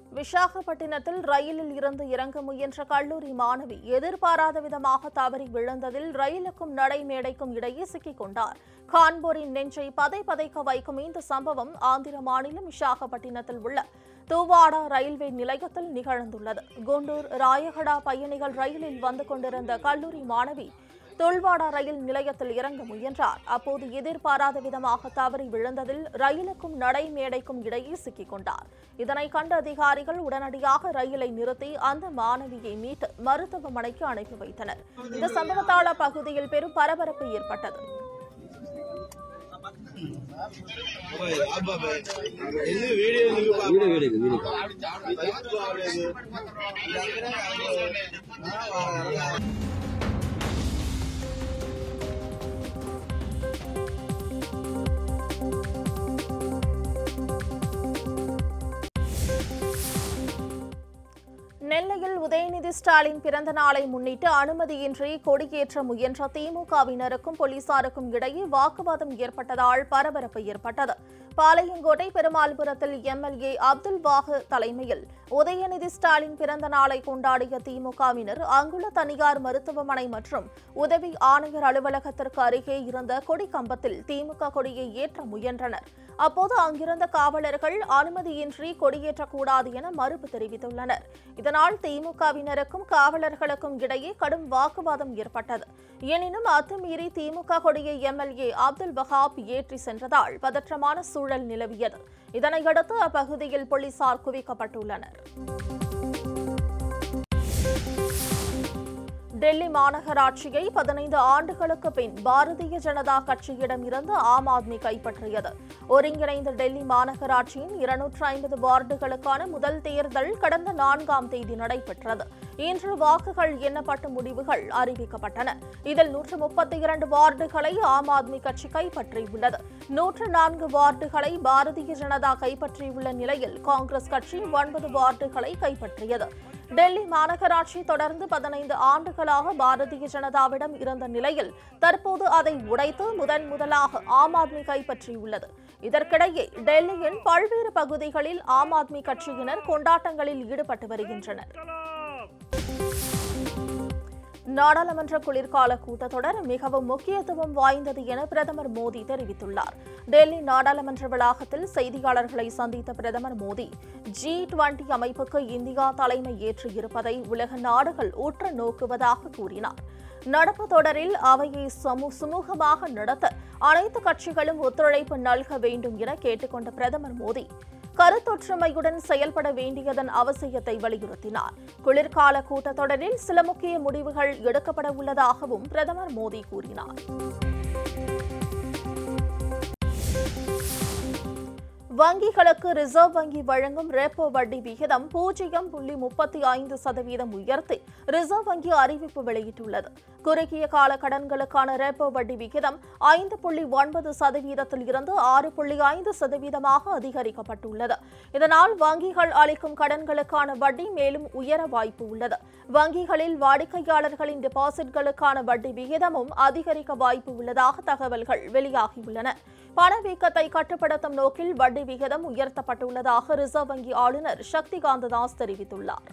விசாகப்பட்டினத்தில் ரயிலில் இருந்து இறங்க முயன்ற கல்லூரி மாணவி எதிர்பாராத விதமாக தவறி விழுந்ததில் ரயிலுக்கும் நடைமேடைக்கும் இடையே சிக்கிக் கொண்டார் கான்பூரின் நெஞ்சை பதை பதைக்க வைக்கும் இந்த சம்பவம் ஆந்திர மாநிலம் விசாகப்பட்டினத்தில் உள்ள தூவாடா ரயில்வே நிலையத்தில் நிகழ்ந்துள்ளது குண்டூர் ராயகடா பயணிகள் ரயிலில் வந்து கொண்டிருந்த கல்லூரி மாணவி தொல்வாடா ரயில் நிலையத்தில் இறங்க முயன்றார் அப்போது எதிர்பாராத விதமாக தவறி விழுந்ததில் ரயிலுக்கும் நடைமேடைக்கும் இடையே சிக்கிக் கொண்டார் இதனை கண்ட அதிகாரிகள் உடனடியாக ரயிலை நிறுத்தி அந்த மாணவியை மீட்டு மருத்துவமனைக்கு அனுப்பி வைத்தனர் இந்த சம்பவத்தால் அப்பகுதியில் பெரும் பரபரப்பு ஏற்பட்டது வீடியோ வீடியோ வீடியோ நெல்லையில் உதயநிதி ஸ்டாலின் பிறந்த நாளை முன்னிட்டு அனுமதியின்றி கொடியேற்ற முயன்ற திமுகவினருக்கும் போலீசாருக்கும் இடையே வாக்குவாதம் ஏற்பட்டதால் பரபரப்பு ஏற்பட்டது பாளையங்கோட்டை பெருமாள்புரத்தில் எம்எல்ஏ அப்துல் வாகு தலைமையில் உதயநிதி ஸ்டாலின் பிறந்த நாளை கொண்டாடிய திமுகவினர் அங்குள்ள தனியார் மருத்துவமனை மற்றும் உதவி ஆணையர் அலுவலகத்திற்கு அருகே இருந்த கொடி கம்பத்தில் திமுக கொடியை ஏற்ற முயன்றனர் அப்போது அங்கிருந்த காவலர்கள் அனுமதியின்றி கொடியேற்றக்கூடாது என மறுப்பு தெரிவித்துள்ளனர் இதனால் திமுகவினருக்கும் காவலர்களுக்கும் இடையே கடும் வாக்குவாதம் ஏற்பட்டது எனினும் அத்துமீறி திமுக கொடியை எம்எல்ஏ அப்துல் வஹாப் ஏற்றி சென்றதால் பதற்றமான சூழல் நிலவியது இதனையடுத்து அப்பகுதியில் போலீசார் குவிக்கப்பட்டுள்ளனர் டெல்லி மாநகராட்சியை பதினைந்து ஆண்டுகளுக்கு பின் பாரதிய ஜனதா கட்சியிடம் இருந்து ஆம் ஆத்மி கைப்பற்றியது ஒருங்கிணைந்த டெல்லி மாநகராட்சியின் இருநூற்று ஐம்பது வார்டுகளுக்கான முதல் தேர்தல் கடந்த நான்காம் தேதி நடைபெற்றது இன்று வாக்குகள் எண்ணப்பட்ட முடிவுகள் அறிவிக்கப்பட்டன இதில் நூற்று முப்பத்தி இரண்டு வார்டுகளை ஆம் ஆத்மி கட்சி கைப்பற்றியுள்ளது நூற்று நான்கு வார்டுகளை பாரதிய ஜனதா கைப்பற்றியுள்ள நிலையில் காங்கிரஸ் கட்சி ஒன்பது வார்டுகளை கைப்பற்றியது டெல்லி மாநகராட்சி தொடர்ந்து பதினைந்து ஆண்டுகளாக பாரதிய ஜனதாவிடம் இருந்த நிலையில் தற்போது அதை உடைத்து முதன் முதலாக ஆம் ஆத்மி கைப்பற்றியுள்ளது இதற்கிடையே டெல்லியின் பல்வேறு பகுதிகளில் ஆம் ஆத்மி கட்சியினர் கொண்டாட்டங்களில் ஈடுபட்டு வருகின்றனர் நாடாளுமன்ற குளிர்கால கூட்டத்தொடர் மிகவும் முக்கியத்துவம் வாய்ந்தது என பிரதமர் மோடி தெரிவித்துள்ளார் டெல்லி நாடாளுமன்ற வளாகத்தில் செய்தியாளர்களை சந்தித்த பிரதமர் மோடி ஜி டுவெண்டி அமைப்புக்கு இந்தியா தலைமை ஏற்று இருப்பதை உலக நாடுகள் உற்று நோக்குவதாக கூறினார் நடப்பு தொடரில் அவையை சமு சுமூகமாக நடத்த அனைத்து கட்சிகளும் ஒத்துழைப்பு நல்க வேண்டும் என கேட்டுக்கொண்ட பிரதமர் மோடி கருத்தொற்றுமையுடன் செயல்பட வேண்டியதன் அவசியத்தை வலியுறுத்தினார் குளிர்கால கூட்டத்தொடரில் சில முக்கிய முடிவுகள் எடுக்கப்பட உள்ளதாகவும் பிரதமர் மோடி கூறினார் வங்கிகளுக்கு ரிசர்வ் வங்கி வழங்கும் ரெப்போ வட்டி விகிதம் பூஜ்ஜியம் புள்ளி முப்பத்தி ஐந்து சதவீதம் உயர்த்தி ரிசர்வ் வங்கி அறிவிப்பு வெளியிட்டுள்ளது குறுகிய கால கடன்களுக்கான ரெப்போ வட்டி விகிதம் ஐந்து புள்ளி ஒன்பது சதவீதத்தில் இருந்து ஆறு புள்ளி ஐந்து சதவீதமாக அதிகரிக்கப்பட்டுள்ளது இதனால் வங்கிகள் அளிக்கும் கடன்களுக்கான வட்டி மேலும் உயர வாய்ப்பு உள்ளது வங்கிகளில் வாடிக்கையாளர்களின் டெபாசிட்களுக்கான வட்டி விகிதமும் அதிகரிக்க வாய்ப்பு உள்ளதாக தகவல்கள் வெளியாகியுள்ளன பணவீக்கத்தை கட்டுப்படுத்தும் நோக்கில் வட்டி விகிதம் உயர்த்தப்பட்டுள்ளதாக ரிசர்வ் வங்கி ஆளுநர் சக்திகாந்த தாஸ் தெரிவித்துள்ளார்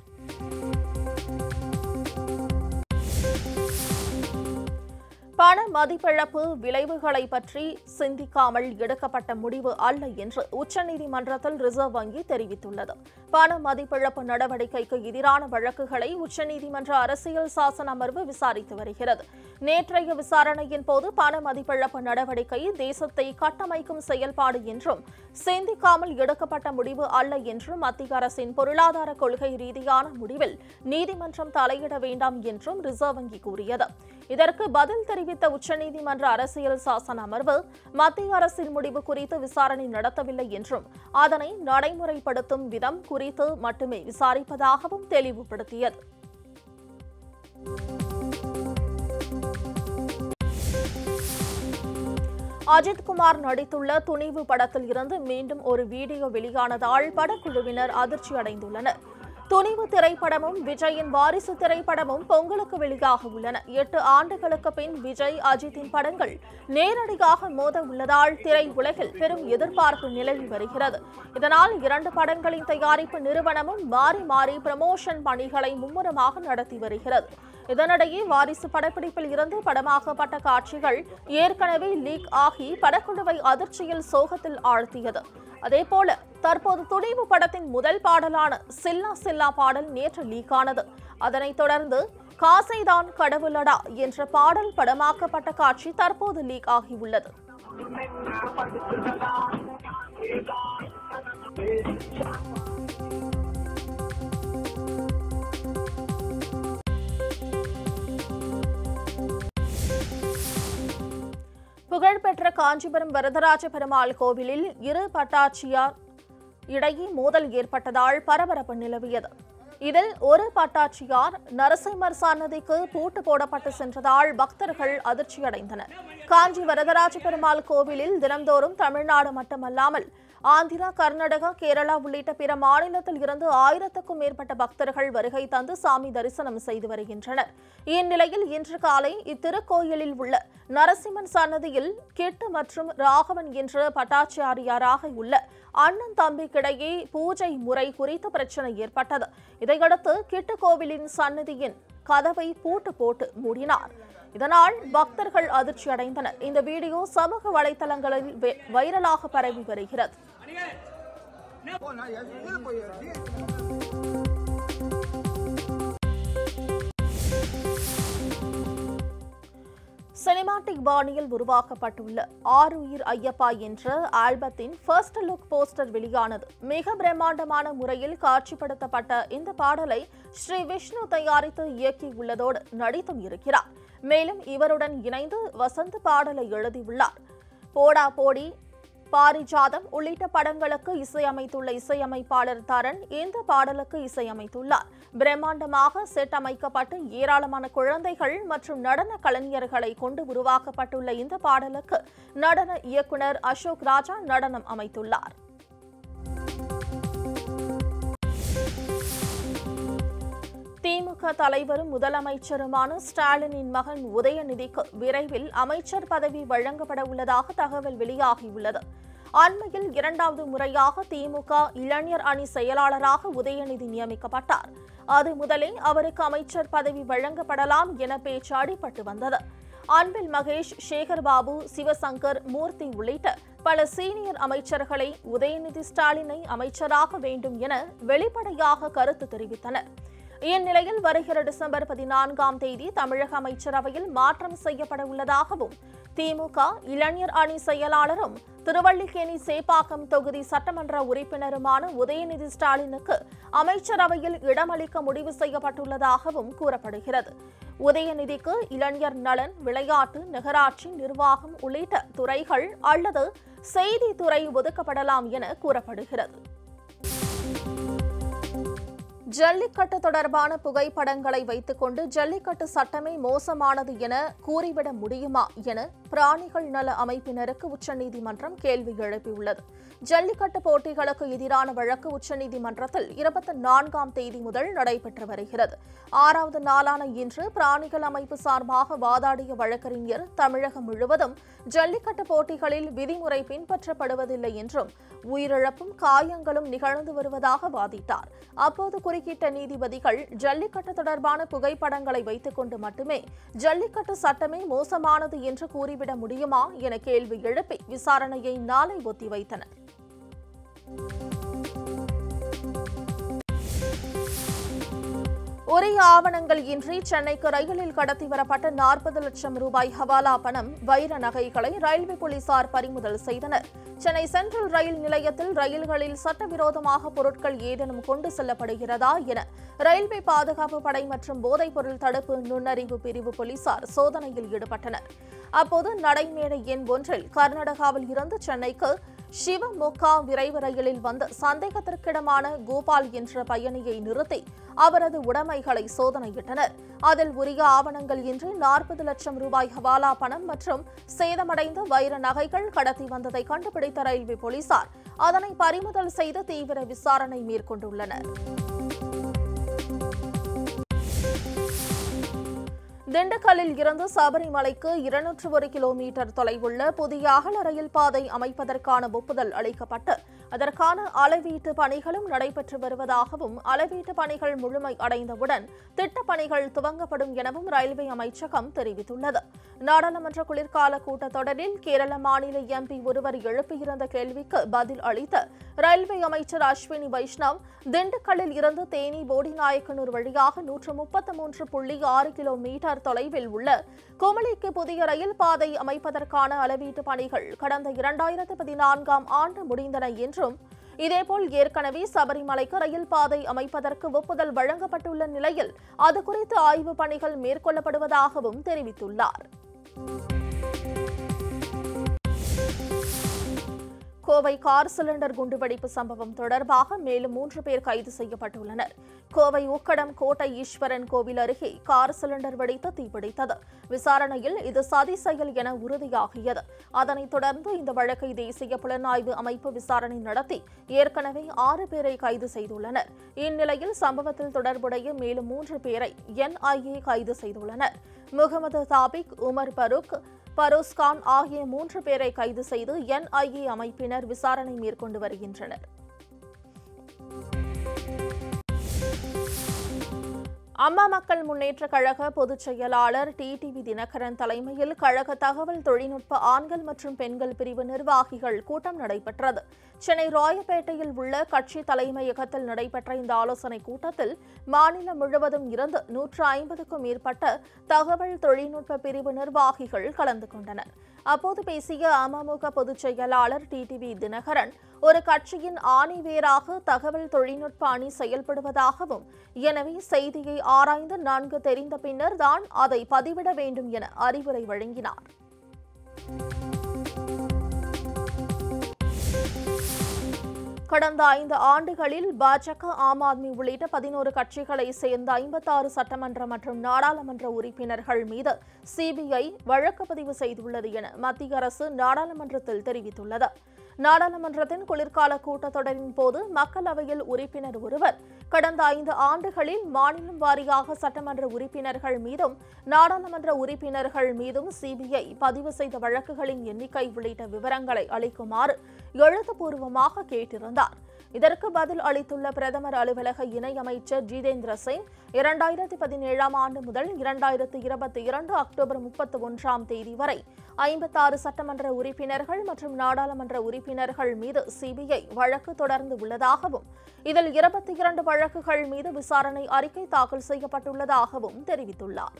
பண மதிப்பிழப்பு விளைவுகளை பற்றி சிந்திக்காமல் எடுக்கப்பட்ட முடிவு அல்ல என்று உச்சநீதிமன்றத்தில் ரிசர்வ் வங்கி தெரிவித்துள்ளது பண மதிப்பிழப்பு நடவடிக்கைக்கு எதிரான வழக்குகளை உச்சநீதிமன்ற அரசியல் சாசன அமர்வு விசாரித்து வருகிறது நேற்றைய விசாரணையின் போது பண மதிப்பிழப்பு நடவடிக்கை தேசத்தை கட்டமைக்கும் செயல்பாடு என்றும் சிந்திக்காமல் எடுக்கப்பட்ட முடிவு அல்ல என்றும் மத்திய அரசின் பொருளாதார கொள்கை ரீதியான முடிவில் நீதிமன்றம் தலையிட வேண்டாம் என்றும் ரிசர்வ் வங்கி கூறியது இதற்கு பதில் தெரிவித்த உச்சநீதிமன்ற அரசியல் சாசன அமர்வு மத்திய அரசின் முடிவு குறித்து விசாரணை நடத்தவில்லை என்றும் அதனை நடைமுறைப்படுத்தும் விதம் குறித்து மட்டுமே விசாரிப்பதாகவும் தெளிவுபடுத்தியது அஜித்குமார் நடித்துள்ள துணிவு படத்தில் இருந்து மீண்டும் ஒரு வீடியோ வெளியானதால் படக்குழுவினர் அதிர்ச்சி அடைந்துள்ளனர் துணிவு திரைப்படமும் விஜயின் வாரிசு திரைப்படமும் பொங்கலுக்கு வெளியாக உள்ளன எட்டு ஆண்டுகளுக்கு பின் விஜய் அஜித்தின் படங்கள் நேரடியாக மோத உள்ளதால் திரை உலகில் பெரும் எதிர்பார்ப்பு நிலவி வருகிறது இதனால் இரண்டு படங்களின் தயாரிப்பு நிறுவனமும் மாறி மாறி பிரமோஷன் பணிகளை மும்முரமாக நடத்தி வருகிறது இதனிடையே வாரிசு படப்பிடிப்பில் இருந்து படமாக்கப்பட்ட காட்சிகள் ஏற்கனவே லீக் ஆகி படக்குழுவை அதிர்ச்சியில் சோகத்தில் ஆழ்த்தியது அதேபோல தற்போது துணிவு படத்தின் முதல் பாடலான சில்லா சில்லா பாடல் நேற்று லீக் ஆனது அதனைத் தொடர்ந்து காசைதான் கடவுளடா என்ற பாடல் படமாக்கப்பட்ட காட்சி தற்போது லீக் ஆகியுள்ளது புகழ்பெற்ற காஞ்சிபுரம் வரதராஜ பெருமாள் கோவிலில் இரு பட்டாட்சியார் இடையே மோதல் ஏற்பட்டதால் பரபரப்பு நிலவியது இதில் ஒரு பட்டாட்சியார் நரசிம்மர் சன்னதிக்கு பூட்டு போடப்பட்டு சென்றதால் பக்தர்கள் அதிர்ச்சியடைந்தனர் காஞ்சி வரதராஜ பெருமாள் கோவிலில் தினம்தோறும் தமிழ்நாடு மட்டுமல்லாமல் ஆந்திரா கர்நாடகா கேரளா உள்ளிட்ட பிற மாநிலத்தில் இருந்து ஆயிரத்துக்கும் மேற்பட்ட பக்தர்கள் வருகை தந்து சாமி தரிசனம் செய்து வருகின்றனர் இந்நிலையில் இன்று காலை இத்திருக்கோயிலில் உள்ள நரசிம்மன் சன்னதியில் கிட்டு மற்றும் ராகவன் என்ற பட்டாச்சாரியாராக உள்ள அண்ணன் தம்பிக்கிடையே பூஜை முறை குறித்த பிரச்சனை ஏற்பட்டது இதையடுத்து கிட்டு கோவிலின் சன்னதியின் கதவை பூட்டு போட்டு மூடினார் இதனால் பக்தர்கள் அதிர்ச்சியடைந்தனர் இந்த வீடியோ சமூக வலைதளங்களில் வே- வைரலாக பரவி வருகிறது சினிமாட்டிக் பாணியில் உருவாக்கப்பட்டுள்ள ஆறு உயிர் ஐயப்பா என்ற ஆல்பத்தின் ஃபர்ஸ்ட் லுக் போஸ்டர் வெளியானது மிக பிரம்மாண்டமான முறையில் காட்சிப்படுத்தப்பட்ட இந்த பாடலை ஸ்ரீ விஷ்ணு தயாரித்து இயக்கியுள்ளதோடு நடித்தும் இருக்கிறார் மேலும் இவருடன் இணைந்து வசந்த் பாடலை எழுதியுள்ளார் போடா போடி பாரிஜாதம் உள்ளிட்ட படங்களுக்கு இசையமைத்துள்ள இசையமைப்பாளர் தரன் இந்த பாடலுக்கு இசையமைத்துள்ளார் பிரம்மாண்டமாக செட் அமைக்கப்பட்டு ஏராளமான குழந்தைகள் மற்றும் நடன கலைஞர்களை கொண்டு உருவாக்கப்பட்டுள்ள இந்த பாடலுக்கு நடன இயக்குனர் அசோக் ராஜா நடனம் அமைத்துள்ளார் திமுக தலைவரும் முதலமைச்சருமான ஸ்டாலினின் மகன் உதயநிதிக்கு விரைவில் அமைச்சர் பதவி வழங்கப்பட உள்ளதாக தகவல் வெளியாகியுள்ளது அண்மையில் இரண்டாவது முறையாக திமுக இளைஞர் அணி செயலாளராக உதயநிதி நியமிக்கப்பட்டார் அது முதலே அவருக்கு அமைச்சர் பதவி வழங்கப்படலாம் என பேச்சு அடிபட்டு வந்தது அன்பில் மகேஷ் சேகர் பாபு சிவசங்கர் மூர்த்தி உள்ளிட்ட பல சீனியர் அமைச்சர்களை உதயநிதி ஸ்டாலினை அமைச்சராக வேண்டும் என வெளிப்படையாக கருத்து தெரிவித்தனர் இந்நிலையில் வருகிற டிசம்பர் பதினான்காம் தேதி தமிழக அமைச்சரவையில் மாற்றம் செய்யப்பட உள்ளதாகவும் திமுக இளைஞர் அணி செயலாளரும் திருவள்ளிக்கேணி சேப்பாக்கம் தொகுதி சட்டமன்ற உறுப்பினருமான உதயநிதி ஸ்டாலினுக்கு அமைச்சரவையில் இடமளிக்க முடிவு செய்யப்பட்டுள்ளதாகவும் கூறப்படுகிறது உதயநிதிக்கு இளைஞர் நலன் விளையாட்டு நகராட்சி நிர்வாகம் உள்ளிட்ட துறைகள் அல்லது செய்தித்துறை ஒதுக்கப்படலாம் என கூறப்படுகிறது ஜல்லிக்கட்டு தொடர்பான புகைப்படங்களை வைத்துக்கொண்டு ஜல்லிக்கட்டு சட்டமே மோசமானது என கூறிவிட முடியுமா என பிராணிகள் நல அமைப்பினருக்கு உச்சநீதிமன்றம் கேள்வி எழுப்பியுள்ளது ஜல்லிக்கட்டு போட்டிகளுக்கு எதிரான வழக்கு உச்சநீதிமன்றத்தில் இருபத்தி நான்காம் தேதி முதல் நடைபெற்று வருகிறது ஆறாவது நாளான இன்று பிராணிகள் அமைப்பு சார்பாக வாதாடிய வழக்கறிஞர் தமிழகம் முழுவதும் ஜல்லிக்கட்டு போட்டிகளில் விதிமுறை பின்பற்றப்படுவதில்லை என்றும் உயிரிழப்பும் காயங்களும் நிகழ்ந்து வருவதாக வாதிட்டார் அப்போது குறுக்கிட்ட நீதிபதிகள் ஜல்லிக்கட்டு தொடர்பான புகைப்படங்களை வைத்துக்கொண்டு மட்டுமே ஜல்லிக்கட்டு சட்டமே மோசமானது என்று கூறிவிட முடியுமா என கேள்வி எழுப்பி விசாரணையை நாளை ஒத்திவைத்தனர் உரிய ஆவணங்கள் இன்றி சென்னைக்கு ரயிலில் கடத்தி வரப்பட்ட நாற்பது லட்சம் ரூபாய் ஹவாலா பணம் வைர நகைகளை ரயில்வே போலீசார் பறிமுதல் செய்தனர் சென்னை சென்ட்ரல் ரயில் நிலையத்தில் ரயில்களில் சட்டவிரோதமாக பொருட்கள் ஏதேனும் கொண்டு செல்லப்படுகிறதா என ரயில்வே பாதுகாப்பு படை மற்றும் போதைப்பொருள் தடுப்பு நுண்ணறிவு பிரிவு போலீசார் சோதனையில் ஈடுபட்டனர் அப்போது நடைமேடை எண் ஒன்றில் கர்நாடகாவில் இருந்து சென்னைக்கு சிவமொக்கா விரைவு ரயிலில் வந்த சந்தேகத்திற்கிடமான கோபால் என்ற பயணியை நிறுத்தி அவரது உடைமைகளை சோதனையிட்டனர் அதில் உரிய ஆவணங்கள் இன்றி நாற்பது லட்சம் ரூபாய் ஹவாலா பணம் மற்றும் சேதமடைந்த வைர நகைகள் கடத்தி வந்ததை கண்டுபிடித்த ரயில்வே போலீசார் அதனை பறிமுதல் செய்து தீவிர விசாரணை மேற்கொண்டுள்ளனர் திண்டுக்கல்லில் இருந்து சபரிமலைக்கு இருநூற்று ஒரு கிலோமீட்டர் தொலைவுள்ள புதிய அகல ரயில் பாதை அமைப்பதற்கான ஒப்புதல் அளிக்கப்பட்டு அதற்கான அளவீட்டு பணிகளும் நடைபெற்று வருவதாகவும் அளவீட்டு பணிகள் முழுமை அடைந்தவுடன் திட்டப் பணிகள் துவங்கப்படும் எனவும் ரயில்வே அமைச்சகம் தெரிவித்துள்ளது நாடாளுமன்ற குளிர்கால கூட்டத்தொடரில் கேரள மாநில எம்பி ஒருவர் எழுப்பியிருந்த கேள்விக்கு பதில் அளித்த ரயில்வே அமைச்சர் அஸ்வினி வைஷ்ணவ் திண்டுக்கல்லில் இருந்து தேனி போடிநாயக்கனூர் வழியாக நூற்று முப்பத்து மூன்று புள்ளி ஆறு கிலோமீட்டர் தொலைவில் உள்ள குமளிக்கு புதிய ரயில் பாதை அமைப்பதற்கான அளவீட்டு பணிகள் கடந்த இரண்டாயிரத்து பதினான்காம் ஆண்டு முடிந்தன என்றும் இதேபோல் ஏற்கனவே சபரிமலைக்கு ரயில் பாதை அமைப்பதற்கு ஒப்புதல் வழங்கப்பட்டுள்ள நிலையில் அது குறித்து ஆய்வுப் பணிகள் மேற்கொள்ளப்படுவதாகவும் தெரிவித்துள்ளார் கோவை கார் சிலிண்டர் குண்டுவெடிப்பு சம்பவம் தொடர்பாக மேலும் மூன்று பேர் கைது செய்யப்பட்டுள்ளனர் கோவை உக்கடம் கோட்டை ஈஸ்வரன் கோவில் அருகே கார் சிலிண்டர் வெடித்து தீப்பிடித்தது விசாரணையில் இது சதி செயல் என உறுதியாகியது அதனைத் தொடர்ந்து இந்த வழக்கை தேசிய புலனாய்வு அமைப்பு விசாரணை நடத்தி ஏற்கனவே ஆறு பேரை கைது செய்துள்ளனர் இந்நிலையில் சம்பவத்தில் தொடர்புடைய மேலும் மூன்று பேரை என்ஐஏ கைது செய்துள்ளனர் முகமது தாபிக் உமர் பரூக் பரோஸ்கான் ஆகிய மூன்று பேரை கைது செய்து என்ஐஏ அமைப்பினர் விசாரணை மேற்கொண்டு வருகின்றனர் அம்மா மக்கள் முன்னேற்ற கழக பொதுச் செயலாளர் டிடிவி தினகரன் தலைமையில் கழக தகவல் தொழில்நுட்ப ஆண்கள் மற்றும் பெண்கள் பிரிவு நிர்வாகிகள் கூட்டம் நடைபெற்றது சென்னை ராயப்பேட்டையில் உள்ள கட்சி தலைமையகத்தில் நடைபெற்ற இந்த ஆலோசனைக் கூட்டத்தில் மாநிலம் முழுவதும் இருந்து நூற்று ஐம்பதுக்கும் மேற்பட்ட தகவல் தொழில்நுட்ப பிரிவு நிர்வாகிகள் கலந்து கொண்டனர் அப்போது பேசிய அமமுக பொதுச் செயலாளர் டிடிவி தினகரன் ஒரு கட்சியின் ஆணிவேராக தகவல் தொழில்நுட்ப அணி செயல்படுவதாகவும் எனவே செய்தியை ஆராய்ந்து நன்கு தெரிந்த பின்னர் தான் அதை பதிவிட வேண்டும் என அறிவுரை வழங்கினார் கடந்த ஐந்து ஆண்டுகளில் பாஜக ஆம் ஆத்மி உள்ளிட்ட பதினோரு கட்சிகளை சேர்ந்த ஐம்பத்தாறு சட்டமன்ற மற்றும் நாடாளுமன்ற உறுப்பினர்கள் மீது சிபிஐ வழக்கு பதிவு செய்துள்ளது என மத்திய அரசு நாடாளுமன்றத்தில் தெரிவித்துள்ளது நாடாளுமன்றத்தின் குளிர்கால கூட்டத்தொடரின் போது மக்களவையில் உறுப்பினர் ஒருவர் கடந்த ஐந்து ஆண்டுகளில் மாநிலம் வாரியாக சட்டமன்ற உறுப்பினர்கள் மீதும் நாடாளுமன்ற உறுப்பினர்கள் மீதும் சிபிஐ பதிவு செய்த வழக்குகளின் எண்ணிக்கை உள்ளிட்ட விவரங்களை அளிக்குமாறு எழுத்துப்பூர்வமாக கேட்டிருந்தார் இதற்கு பதில் அளித்துள்ள பிரதமர் அலுவலக இணையமைச்சர் ஜிதேந்திர சிங் இரண்டாயிரத்தி பதினேழாம் ஆண்டு முதல் இரண்டாயிரத்தி இருபத்தி இரண்டு அக்டோபர் முப்பத்தி ஒன்றாம் தேதி வரை ஐம்பத்தாறு சட்டமன்ற உறுப்பினர்கள் மற்றும் நாடாளுமன்ற உறுப்பினர்கள் மீது சிபிஐ வழக்கு தொடர்ந்து உள்ளதாகவும் இதில் இருபத்தி இரண்டு வழக்குகள் மீது விசாரணை அறிக்கை தாக்கல் செய்யப்பட்டுள்ளதாகவும் தெரிவித்துள்ளார்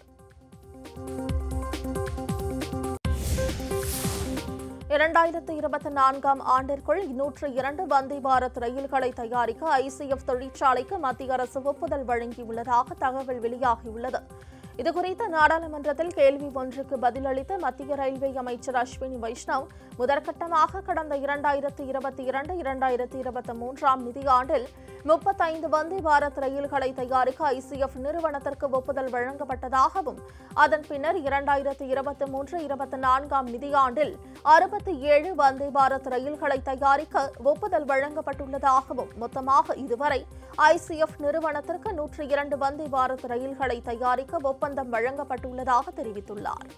இரண்டாயிரத்து இருபத்தி நான்காம் ஆண்டிற்குள் நூற்று இரண்டு வந்தே பாரத் ரயில்களை தயாரிக்க ஐசிஎஃப் தொழிற்சாலைக்கு மத்திய அரசு ஒப்புதல் வழங்கியுள்ளதாக தகவல் வெளியாகியுள்ளது இதுகுறித்து நாடாளுமன்றத்தில் கேள்வி ஒன்றுக்கு பதிலளித்த மத்திய ரயில்வே அமைச்சர் அஸ்வினி வைஷ்ணவ் முதற்கட்டமாக கடந்த இரண்டாயிரத்து இருபத்தி இரண்டு இரண்டாயிரத்து இருபத்தி மூன்றாம் நிதியாண்டில் முப்பத்தைந்து வந்தே பாரத் ரயில்களை தயாரிக்க ஐசிஎஃப் நிறுவனத்திற்கு ஒப்புதல் வழங்கப்பட்டதாகவும் அதன் பின்னர் இரண்டாயிரத்து இருபத்தி மூன்று இருபத்தி நான்காம் நிதியாண்டில் அறுபத்தி ஏழு வந்தே பாரத் ரயில்களை தயாரிக்க ஒப்புதல் வழங்கப்பட்டுள்ளதாகவும் மொத்தமாக இதுவரை ஐசிஎஃப் நிறுவனத்திற்கு நூற்று இரண்டு வந்தே பாரத் ரயில்களை தயாரிக்க ஒப்பந்தம் வழங்கப்பட்டுள்ளதாக தெரிவித்துள்ளார்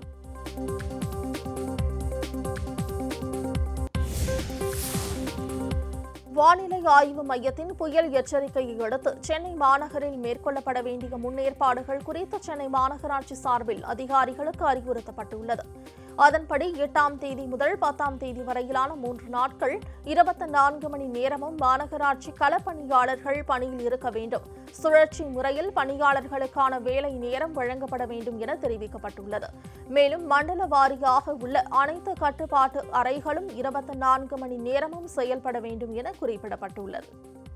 வானிலை ஆய்வு மையத்தின் புயல் எச்சரிக்கையை அடுத்து சென்னை மாநகரில் மேற்கொள்ளப்பட வேண்டிய முன்னேற்பாடுகள் குறித்து சென்னை மாநகராட்சி சார்பில் அதிகாரிகளுக்கு அறிவுறுத்தப்பட்டுள்ளது அதன்படி எட்டாம் தேதி முதல் பத்தாம் தேதி வரையிலான மூன்று நாட்கள் இருபத்தி நான்கு மணி நேரமும் மாநகராட்சி களப்பணியாளர்கள் பணியில் இருக்க வேண்டும் சுழற்சி முறையில் பணியாளர்களுக்கான வேலை நேரம் வழங்கப்பட வேண்டும் என தெரிவிக்கப்பட்டுள்ளது மேலும் மண்டல வாரியாக உள்ள அனைத்து கட்டுப்பாட்டு அறைகளும் இருபத்தி நான்கு மணி நேரமும் செயல்பட வேண்டும் என குறிப்பிடப்பட்டுள்ளது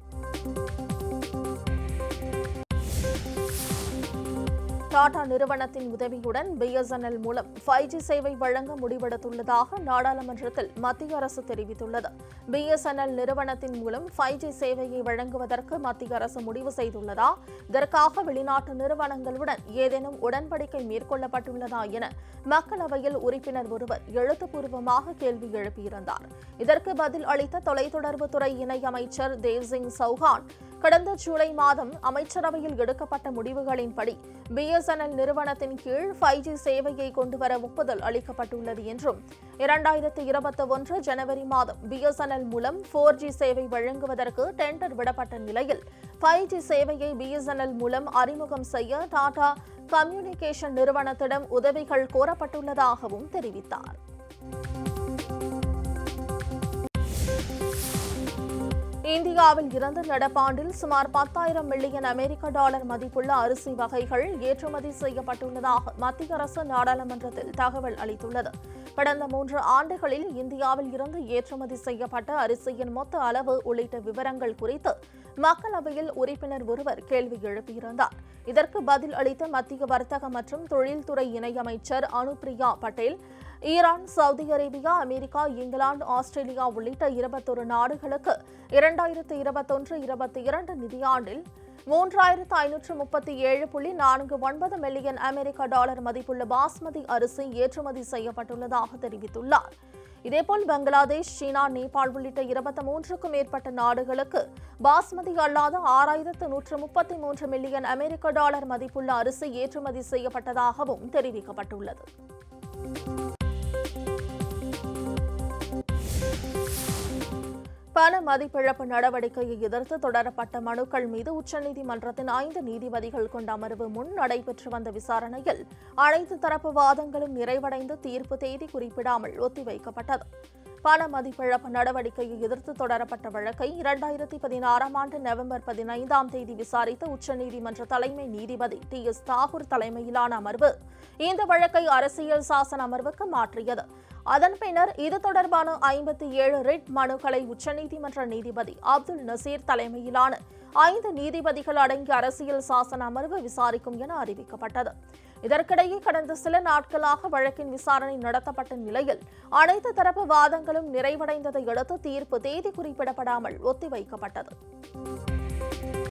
டாடா நிறுவனத்தின் உதவியுடன் பிஎஸ்என்எல் மூலம் ஃபைவ் ஜி சேவை வழங்க முடிவெடுத்துள்ளதாக நாடாளுமன்றத்தில் மத்திய அரசு தெரிவித்துள்ளது பிஎஸ்என்எல் நிறுவனத்தின் மூலம் ஃபைவ் ஜி சேவையை வழங்குவதற்கு மத்திய அரசு முடிவு செய்துள்ளதா இதற்காக வெளிநாட்டு நிறுவனங்களுடன் ஏதேனும் உடன்படிக்கை மேற்கொள்ளப்பட்டுள்ளதா என மக்களவையில் உறுப்பினர் ஒருவர் எழுத்துப்பூர்வமாக கேள்வி எழுப்பியிருந்தார் இதற்கு பதில் அளித்த தொலைத்தொடர்புத்துறை இணையமைச்சர் தேவ்சிங் சௌஹான் கடந்த ஜூலை மாதம் அமைச்சரவையில் எடுக்கப்பட்ட முடிவுகளின்படி பிஎஸ்என்எல் நிறுவனத்தின் கீழ் ஃபைவ் ஜி சேவையை கொண்டுவர ஒப்புதல் அளிக்கப்பட்டுள்ளது என்றும் இரண்டாயிரத்து இருபத்தி ஒன்று ஜனவரி மாதம் பிஎஸ்என்எல் மூலம் போர் ஜி சேவை வழங்குவதற்கு டெண்டர் விடப்பட்ட நிலையில் ஃபைவ் ஜி சேவையை பிஎஸ்என்எல் மூலம் அறிமுகம் செய்ய டாடா கம்யூனிகேஷன் நிறுவனத்திடம் உதவிகள் கோரப்பட்டுள்ளதாகவும் தெரிவித்தார் இந்தியாவில் இருந்து நடப்பாண்டில் சுமார் பத்தாயிரம் மில்லியன் அமெரிக்க டாலர் மதிப்புள்ள அரிசி வகைகள் ஏற்றுமதி செய்யப்பட்டுள்ளதாக மத்திய அரசு நாடாளுமன்றத்தில் தகவல் அளித்துள்ளது கடந்த மூன்று ஆண்டுகளில் இந்தியாவில் இருந்து ஏற்றுமதி செய்யப்பட்ட அரிசியின் மொத்த அளவு உள்ளிட்ட விவரங்கள் குறித்து மக்களவையில் உறுப்பினர் ஒருவர் கேள்வி எழுப்பியிருந்தார் இதற்கு பதில் அளித்த மத்திய வர்த்தக மற்றும் தொழில்துறை இணையமைச்சர் Anupriya Patel Iran Saudi Arabia America England Australia உள்ளிட்ட இருபத்தொரு நாடுகளுக்கு இரண்டாயிரத்து இருபத்தொன்று இருபத்தி இரண்டு நிதியாண்டில் மூன்றாயிரத்து ஐநூற்று முப்பத்தி ஏழு புள்ளி நான்கு ஒன்பது மில்லியன் அமெரிக்க டாலர் மதிப்புள்ள பாஸ்மதி அரிசி ஏற்றுமதி செய்யப்பட்டுள்ளதாக தெரிவித்துள்ளார் இதேபோல் பங்களாதேஷ் சீனா நேபாள் உள்ளிட்ட இருபத்தி மூன்றுக்கும் மேற்பட்ட நாடுகளுக்கு பாஸ்மதி அல்லாத ஆறாயிரத்து நூற்று முப்பத்தி மூன்று மில்லியன் அமெரிக்க டாலர் மதிப்புள்ள அரிசி ஏற்றுமதி செய்யப்பட்டதாகவும் தெரிவிக்கப்பட்டுள்ளது பண மதிப்பிழப்பு நடவடிக்கையை எதிர்த்து தொடரப்பட்ட மனுக்கள் மீது உச்சநீதிமன்றத்தின் ஐந்து நீதிபதிகள் கொண்ட அமர்வு முன் நடைபெற்று வந்த விசாரணையில் அனைத்து தரப்பு வாதங்களும் நிறைவடைந்து தீர்ப்பு தேதி குறிப்பிடாமல் ஒத்திவைக்கப்பட்டது பண மதிப்பிழப்பு நடவடிக்கையை எதிர்த்து தொடரப்பட்ட வழக்கை இரண்டாயிரத்தி பதினாறாம் ஆண்டு நவம்பர் பதினைந்தாம் தேதி விசாரித்த உச்சநீதிமன்ற தலைமை நீதிபதி டி எஸ் தாகூர் தலைமையிலான அமர்வு இந்த வழக்கை அரசியல் சாசன அமர்வுக்கு மாற்றியது அதன் பின்னர் இது தொடர்பான ஐம்பத்தி ஏழு ரிட் மனுக்களை உச்சநீதிமன்ற நீதிபதி அப்துல் நசீர் தலைமையிலான ஐந்து நீதிபதிகள் அடங்கிய அரசியல் சாசன அமர்வு விசாரிக்கும் என அறிவிக்கப்பட்டது இதற்கிடையே கடந்த சில நாட்களாக வழக்கின் விசாரணை நடத்தப்பட்ட நிலையில் அனைத்து தரப்பு வாதங்களும் நிறைவடைந்ததை அடுத்து தீர்ப்பு தேதி குறிப்பிடப்படாமல் ஒத்திவைக்கப்பட்டது